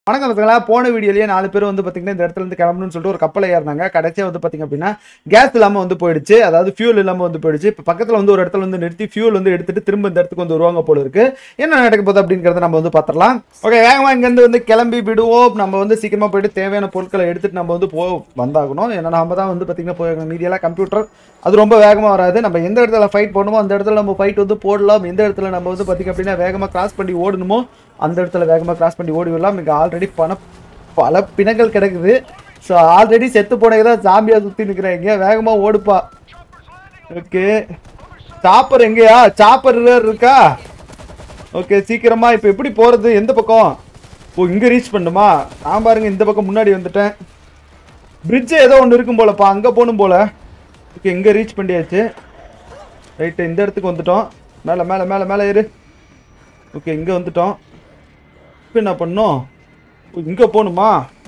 வணக்கம் பசங்களா போன வீடியோலயே நாலு பேர் வந்து பாத்தீங்கன்னா இந்த இடத்துல இருந்து கிளம்பணும்னு சொல்லிட்டு ஒரு கப்பலை ஏறினாங்க கடைசியா வந்து பாத்தீங்க அப்படின்னா கேஸ் இல்லாம வந்து போயிடுச்சு அதாவது ஃபியூல் இல்லாம வந்து போயிடுச்சு இப்போ பக்கத்துல வந்து ஒரு இடத்துல வந்து நிறுத்தி ஃபியூல் வந்து எடுத்துட்டு திரும்ப இந்த இடத்துக்கு வந்து வருவாங்க போல இருக்கு என்ன நடக்க போகுது அப்படிங்கறத நம்ம வந்து பாத்திரலாம் ஓகே வேகமா இங்க இருந்து வந்து கிளம்பி விடுவோம் நம்ம வந்து சீக்கிரமா போயிட்டு தேவையான பொருட்களை எடுத்துட்டு நம்ம வந்து போ வந்தாகணும் ஏன்னா நம்ம தான் வந்து பாத்தீங்கன்னா போய் மீதியெல்லாம் கம்ப்யூட்டர் அது ரொம்ப வேகமா வராது நம்ம எந்த இடத்துல ஃபைட் பண்ணுமோ அந்த இடத்துல நம்ம ஃபைட் வந்து போடலாம் எந்த இடத்துல நம்ம வந்து பாத்தீங்க அப்படின்னா வேகமா கிராஸ் பண்ணி ஓடணுமோ அந்த இடத்துல வேகமா கிராஸ் பண்ணி ஓடி விடலாம் இங்க ஆல்ரெடி பண பல பிணங்கள் கிடக்குது ஸோ ஆல்ரெடி செத்து போனது தான் ஜாம்பியா சுத்தி நிற்கிறாங்க வேகமா ஓடுப்பா ஓகே சாப்பர் எங்கேயா சாப்பர் இருக்கா ஓகே சீக்கிரமா இப்போ எப்படி போறது எந்த பக்கம் ஓ இங்க ரீச் பண்ணுமா நான் பாருங்க இந்த பக்கம் முன்னாடி வந்துட்டேன் பிரிட்ஜ் ஏதோ ஒன்று இருக்கும் போலப்பா அங்கே போகணும் போல ஓகே இங்கே ரீச் பண்ணியாச்சு ரைட்டு இந்த இடத்துக்கு வந்துட்டோம் மேலே மேலே மேலே மேலே ஏறு ஓகே இங்கே வந்துட்டோம் இப்போ என்ன பண்ணோம் இங்கே போகணுமா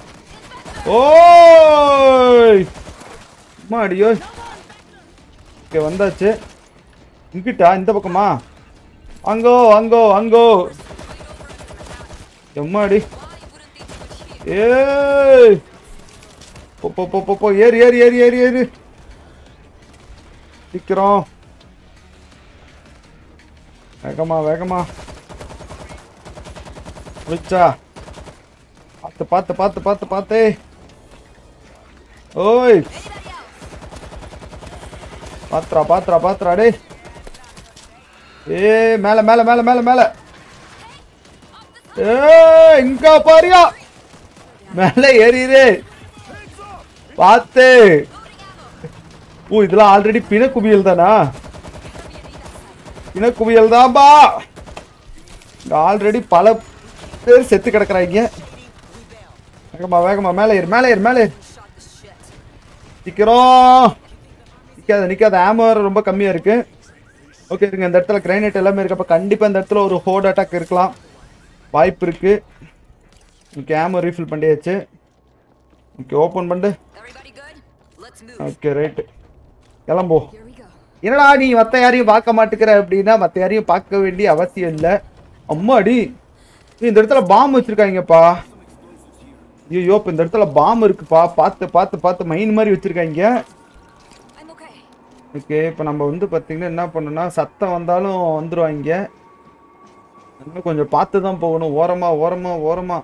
ஓய் அம்மா அடியோ ஓகே வந்தாச்சு இங்கிட்டா இந்த பக்கமா அங்கோ அங்கோ அங்கோ எம்மாடி ஏய் போ போ போ போ போ ஏறு ஏறு ஏறு ஏறு ஏறு சீக்கிரம் வேகமா வேகமா விச்சா பார்த்து பார்த்து பார்த்து பார்த்து பார்த்து ஓய் பாத்ரா பாத்ரா பாத்ரா டே ஏ மேல மேல மேல மேல மேல ஏ இங்க பாரியா மேல ஏறிடு பார்த்து ஓ இதெல்லாம் ஆல்ரெடி பிண குவியல் தானா பிண குவியல் தான்பா இங்க ஆல்ரெடி பல பேர் செத்து கிடக்குறாங்க வேகமா வேகமா மேலே ஏறு மேலே ஏறு மேலே ஏறு சீக்கிரம் நிக்காத நிக்காத ஆமோ ரொம்ப கம்மியா இருக்கு ஓகே இருங்க இந்த இடத்துல கிரைனேட் எல்லாமே இருக்கு அப்ப கண்டிப்பா இந்த இடத்துல ஒரு ஹோட் அட்டாக் இருக்கலாம் வாய்ப்பு இருக்கு ஓகே ஆமோ ரீஃபில் பண்ணியாச்சு ஓகே ஓப்பன் பண்ணு Everybody good? Let's move. Okay right கிளம்போ Here we go. என்னடா நீ மற்ற யாரையும் பார்க்க மாட்டேங்கிற அப்படின்னா மற்ற யாரையும் பார்க்க வேண்டிய அவசியம் இல்லை அம்மாடி ஏய், இந்த இடத்துல பாம்பு வச்சிருக்காங்கப்பா ஐயோ இப்போ இந்த இடத்துல பாம்பு இருக்குப்பா பார்த்து பார்த்து பார்த்து மைன் மாதிரி வச்சிருக்காங்க I'm okay. ஓகே இப்போ நம்ம வந்து பார்த்தீங்கன்னா என்ன பண்ணணும்னா சத்தம் வந்தாலும் வந்துருவாங்க இன்னும் கொஞ்சம் பார்த்து தான் போகணும் ஓரமா ஓரமா ஓரமா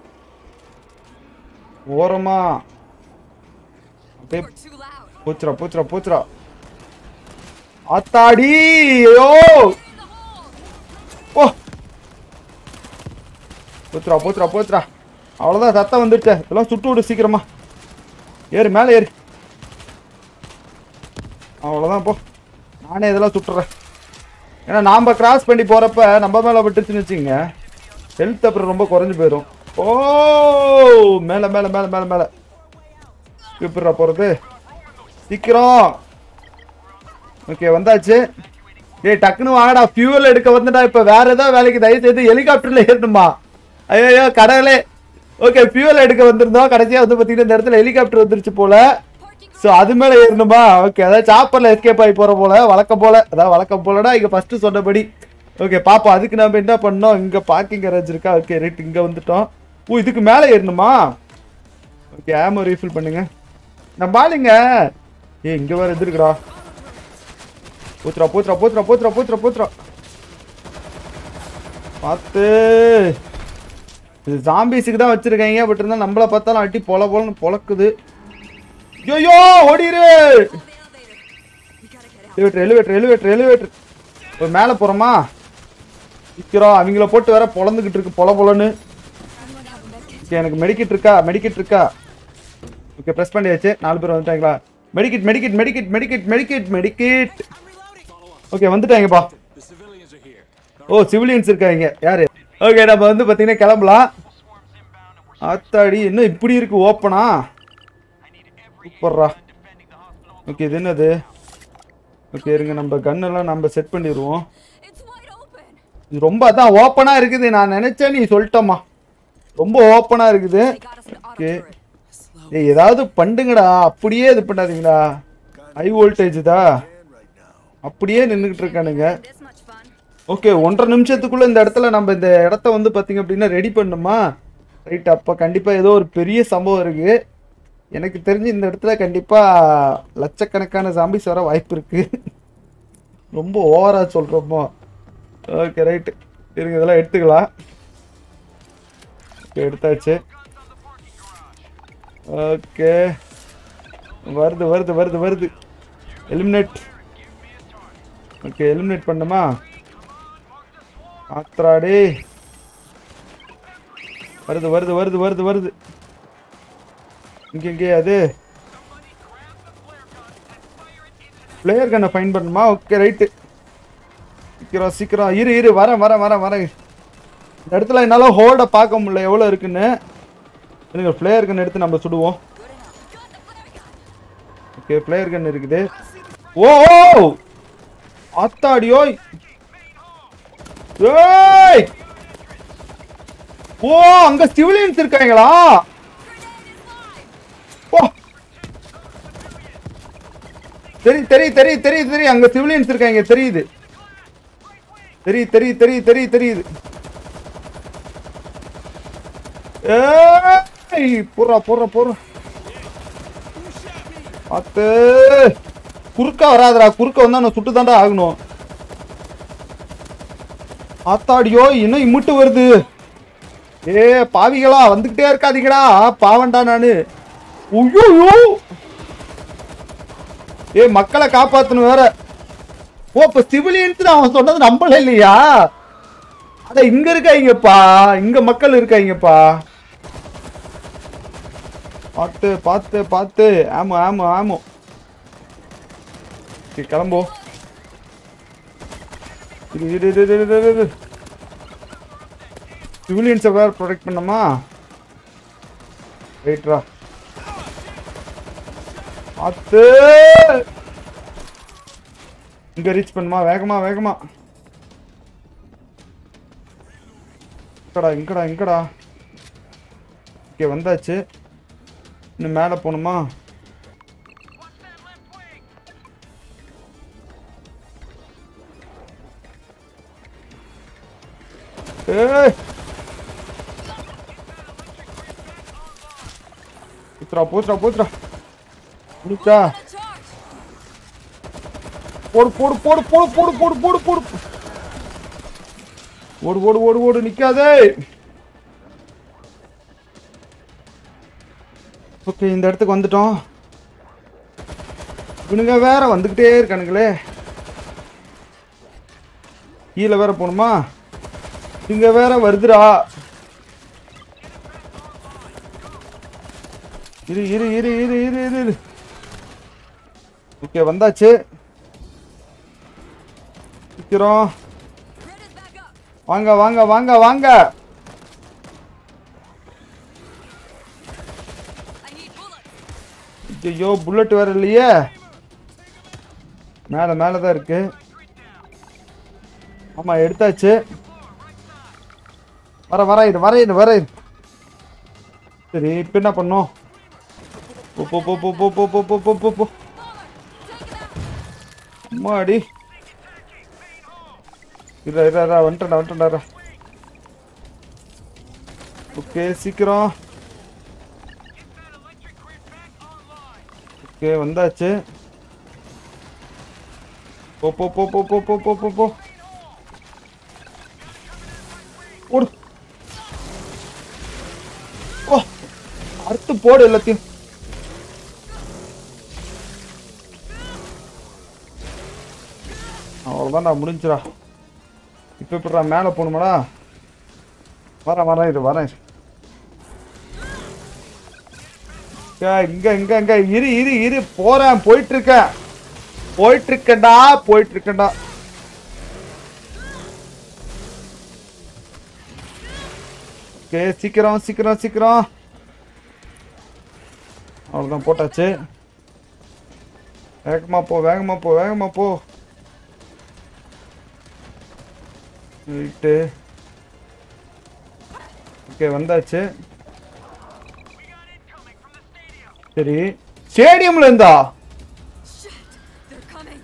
ஓரமா அப்படியே We're too loud. பூச்சுரா பூச்சுரா பூச்சுரா ஆத்தாடி ஐயோ ஓ பூச்சுரா பூச்சுரா பூச்சுரா அவ்வளோதான் சத்தம் வந்துடுச்சு இதெல்லாம் சுட்டு விடு சீக்கிரமா ஏறு மேலே ஏறு அவ்வளோதான் போ நானே இதெல்லாம் சுட்டுறேன் ஏன்னா நாம் கிராஸ் பண்ணி போகிறப்ப நம்ம மேலே விட்டுச்சுன்னு வச்சுங்க ஹெல்த் அப்புறம் ரொம்ப குறைஞ்சு போயிடும் ஓ மேலே மேலே மேலே மேலே மேலே எப்படிடா போகிறது சீக்கிரம் ஓகே வந்தாச்சு ஏய் டக்குன்னு வாங்கடா ஃபியூல் எடுக்க வந்துடா இப்போ வேற ஏதாவது வேலைக்கு தயவு செய்து ஹெலிகாப்டர்ல ஏறணுமா ஐயோ கடவுளே ஓகே ஃபியூல் எடுக்க வந்திருந்தோம் கடைசியா வந்து பார்த்தீங்கன்னா இந்த இடத்துல ஹெலிகாப்டர் வந்துருச்சு போல ஸோ அது மேலே ஏறணுமா ஓகே அதாவது சாப்பரில் எஸ்கேப் ஆகி போகிற போல வழக்கம் போல அதாவது வழக்கம் போலடா இங்கே ஃபஸ்ட்டு சொன்னபடி ஓகே பாப்போம் அதுக்கு நம்ம என்ன பண்ணோம் இங்கே பார்க்கிங் அரேஞ்ச் இருக்கா ஓகே ரைட் இங்கே வந்துட்டோம் ஓ இதுக்கு மேலே ஏறணுமா ஓகே ஆமோ ரீஃபில் பண்ணுங்க நம்ம ஆளுங்க ஏ இங்க வேற இது இருக்குடா பூத்துறா பூத்துறா பூத்துறா பூத்துறா பூத்துறா பூத்துறா பார்த்து இது ஜாம்பிஸுக்கு தான் வச்சிருக்காங்க பட் இருந்தால் நம்மள பார்த்தாலும் அட்டி பொல பொலன்னு பொழக்குது ஐயோ ஓடிரு எலிவேட்டர் எலிவேட்டர் எலிவேட்டர் எலிவேட்டர் ஒரு மேலே போகிறோமா நிற்கிறோம் அவங்கள போட்டு வேற பொழந்துக்கிட்டு இருக்கு பொல பொலன்னு ஓகே எனக்கு மெடிக்கிட் இருக்கா மெடிக்கிட் இருக்கா ஓகே ப்ரெஸ் பண்ணியாச்சு நாலு பேர் வந்துட்டாங்களா medkit medkit medkit medkit medkit medkit okay வந்துட்டாங்கப்பா ஓ சிவிலியன்ஸ் இருக்காங்க யாரு ஓகே நம்ம வந்து பார்த்தீங்கன்னா கிளம்பலாம் ஆத்தாடி இன்னும் இப்படி இருக்கு ஓப்பனா சூப்பர்ரா ஓகே இது என்னது ஓகே இருங்க நம்ம கன்னெல்லாம் நம்ம செட் பண்ணிடுவோம் It's wide open. இது ரொம்ப அதான் ஓப்பனா இருக்குது நான் நினைச்சேன் நீ சொல்லிட்டம்மா ரொம்ப ஓப்பனா இருக்குது They got us an auto okay turret. ஏய் ஏதாவது பண்ணுங்கடா அப்படியே இது பண்ணாதீங்கடா ஹை வோல்டேஜ் தா அப்படியே நின்றுக்கிட்டு இருக்கானுங்க This much fun. ஓகே ஒன்றரை நிமிஷத்துக்குள்ள இந்த இடத்துல நம்ம இந்த இடத்த வந்து பாத்தீங்க அப்படின்னா ரெடி பண்ணுமா ரைட் அப்போ கண்டிப்பாக ஏதோ ஒரு பெரிய சம்பவம் இருக்கு எனக்கு தெரிஞ்சு இந்த இடத்துல கண்டிப்பாக லட்சக்கணக்கான ஜாம்பிஸ் வர வாய்ப்பு இருக்கு ரொம்ப ஓவரா சொல்கிறோமோ ஓகே ரைட்டு இருங்க இதெல்லாம் எடுத்துக்கலாம் ஓகே எடுத்தாச்சு ஓகே வருது வருது வருது வருது எலிமினேட் ஓகே எலிமினேட் பண்ணுமா ஆத்ராடி வருது வருது வருது வருது வருது இங்க இங்கே அது பிளேயர் கண்ணை ஃபைன் பண்ணுமா ஓகே ரைட்டு சீக்கிரம் சீக்கிரம் இரு இரு வரேன் வரேன் வரேன் வரேன் இந்த இடத்துல என்னால் ஹோல்டை பார்க்க முடியல எவ்வளோ இருக்குன்னு எனக்கு பிளேயர் கன் எடுத்து நம்ம சுடுவோம் ஓகே பிளேயர் கன் இருக்குது ஓ ஓ! ஆத்தாடியோ ஏய் ஓ அங்க சிவிலியன்ஸ் இருக்காங்களா ஓ தெரி தெரி தெரி தெரி தெரி அங்க சிவிலியன்ஸ் இருக்காங்க தெரியுது தெரி தெரி தெரி தெரி தெரியுது ஏய் போறா போறா போறா பார்த்து குறுக்க வராதடா குறுக்க வந்தா நான் சுட்டு தாண்டா ஆகணும் ஆத்தாடியோ இன்னும் இம்முட்டு வருது ஏ பாவிகளா வந்துகிட்டே இருக்காதீங்கடா பாவண்டா நானு ஐயோ ஏ மக்களை காப்பாத்தணும் வேற ஓ இப்ப சிவிலியன்ஸ் அவன் சொன்னது நம்பல இல்லையா அட இங்க இருக்காங்கப்பா இங்க மக்கள் இருக்காங்கப்பா பார்த்து பார்த்து பார்த்து ஆமா ஆமா ஆமா சரி, கிளம்போ இரு இரு இரு இரு, இரு இரு சிவிலியன்ஸை வேறு ப்ரொடெக்ட் பண்ணமா ரைட்ரா பார்த்து இங்க ரீச் பண்ணுமா வேகமா வேகமா இங்கடா இங்கடா இங்கடா ஓகே வந்தாச்சு இன்னும் மேலே போகணுமா ஏய் போச்சுடா போச்சுடா போச்சுடா முடிச்சா போடு போடு போடு போடு போடு போடு போடு போடு ஓடு ஓடு ஓடு ஓடு நிக்காதே ஓகே இந்த இடத்துக்கு வந்துட்டோம் இவனுங்க வேற வந்துக்கிட்டே இருக்கானுங்களே கீழே வேற போகணுமா இங்க வேற வருதுடா இரு இரு இரு இரு இரு இரு இரு ஓகே வந்தாச்சு சீக்கிரம் Grid is back up. வாங்க வாங்க வாங்க வாங்க I need bullets. ஐயோ புல்லட் வேற இல்லையே மேலே மேலே தான் இருக்கு ஆமா எடுத்தாச்சு வர வர இரு வர இரு வர இரு சரி இப்போ என்ன பண்ணோம் போ போ போ போ போ போ போ போ போ போ அம்மாடி இரா இரா இரா வந்துட்டா வந்துட்டா ஓகே சீக்கிரம் ஓகே வந்தாச்சு போ போ போ போ போ போ போ போ போ ஓடு ஓ அறுத்து போடு எல்லாத்தையும் அவ்வளோதான்டா முடிஞ்சுடா இப்போ எப்படிடா மேலே போகணுமாடா வரேன் வரேன் இரு வரேன் இரு. ஏய், இங்க இங்க இங்க இரு இரு இரு போறேன் போயிட்டு இருக்கேன் போயிட்டு இருக்கேன்டா போயிட்டு இருக்கேன்டா ஓகே சீக்கிரம் சீக்கிரம் சீக்கிரம் அவ்வளோதான் போட்டாச்சு வேகமா போ வேகமா போ வேகமா போ ரைட்டு ஓகே வந்தாச்சு சரி ஸ்டேடியம்ல இருந்தா Shit. They're coming.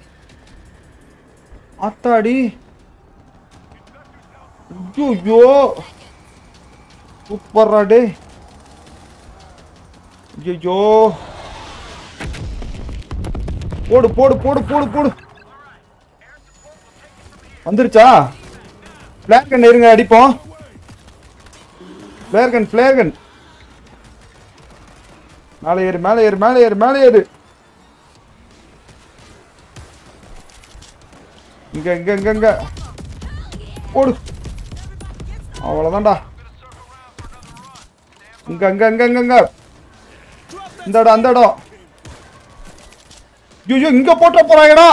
ஆத்தாடி ஐயோ சூப்பர்ரா டே ஐயோ போடு போடு போடு போடு போடு வந்துருச்சா பிளேர் கன் இருங்க அடிப்போம் பிளேர் கன் பிளேர் கன் மேலே ஏறு மேலே ஏறு மேலே ஏறு மேலே ஏறு இங்க இங்க இங்க இங்க போடு அவ்வளவுதான்டா இங்க அங்க அங்க அங்க அங்க இந்த இடம் அந்த இடம் ஐயோ இங்க போட்ட போறாங்கடா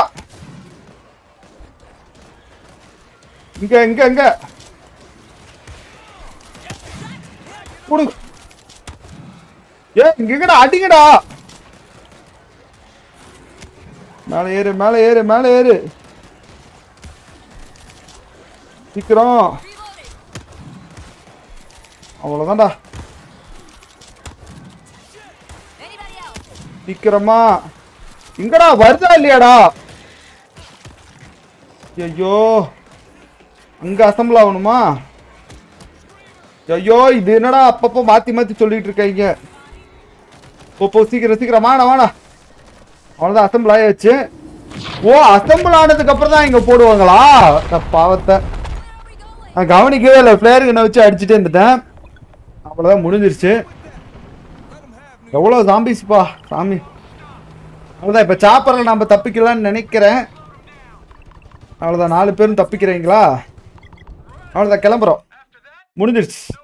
இங்க இங்க இங்க போடு ஏ இங்க எங்கடா அடிங்கடா மேலே ஏறு மேலே ஏறு மேலே ஏறு சீக்கிரம் Reloading. அவ்வளோதான்டா Anybody else? சீக்கிரமா இங்கடா வருதா இல்லையாடா ஐயோ அங்க அசம்பிள் ஆகணுமா ஐயோ இது என்னடா அப்பப்போ மாத்தி மாத்தி சொல்லிட்டு இருக்கீங்க போ போ சீக்கிரம் சீக்கிரம் வாடா வாடா அவ்வளோதான் அசம்பிள் ஆயாச்சு ஓ அசம்பிள் ஆனதுக்கு அப்புறம் தான் இங்க போடுவாங்களா இந்த பாவத்தை Where are we going? நான் கவனிக்கவே இல்லை பிளேயர் கண்ணை வச்சு அடிச்சுட்டே இருந்துட்டேன் அவ்வளோதான் முடிஞ்சிருச்சு எவ்வளோ ஜாம்பிஸ்ப்பா சாமி அவ்வளோதான் இப்போ சாப்பரில் நம்ம தப்பிக்கலாம்னு நினைக்கிறேன் அவ்வளோதான் நாலு பேரும் தப்பிக்கிறீங்களா அவ்வளோதான் கிளம்புறோம் முடிஞ்சிருச்சு